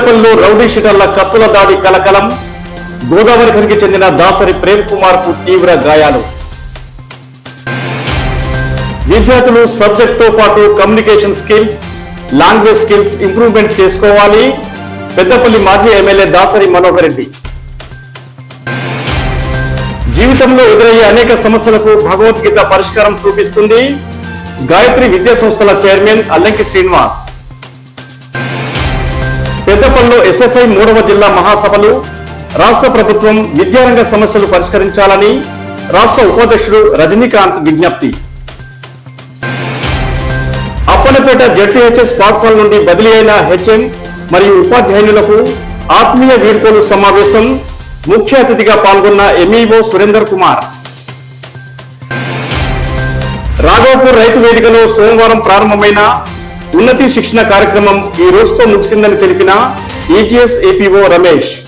పెద్దపల్లిలో రౌడీ షీటర్ల కత్తుల దాడి కలకలం గోదావరి ఖనికి చెందిన దాసరి ప్రేమ్ కుమార్ కు తీవ్ర గాయాలు విద్యార్థులు సబ్జెక్ట్ తో పాటు communication skills language skills improvement చేసుకోవాలి పెద్దపల్లి మాజీ ఎమ్మెల్యే దాసరి మనోహర్ రెడ్డి జీవితంలో ఎదురయ్యే అనేక సమస్యలకు భగవద్గీత పరిష్కారం చూపిస్తుంది గాయత్రి విద్యా సంస్థల చైర్మన్ అల్లంకి శ్రీనివాస్ పెద్దపల్లిలో ఎస్ఎఫ్ఐ మూడవ జిల్లా మహాసభలు రాష్ట్ర ప్రభుత్వం విద్యారంగ సమస్యలు పరిష్కరించాలని రాష్ట్ర ఉపాధ్యక్షుడు రజనీకాంత్ విజ్ఞప్తి అప్పనపేట జడ్పీహెచ్ఎస్ పాఠశాల నుండి బదిలీ అయిన హెచ్ఎం మరియు ఉపాధ్యాయునులకు ఆత్మీయ వీడ్కోలు సమావేశం ముఖ్య అతిథిగా పాల్గొన్న ఎంఈఓ సురేందర్ కుమార్ రాఘవపూర్ రైతు వేదికలో సోమవారం ప్రారంభమైన ఉన్నతి శిక్షణ కార్యక్రమం ఈ రోజుతో ముగిసిందని తెలిపిన ఈజీఎస్ ఏపీఓ రమేష్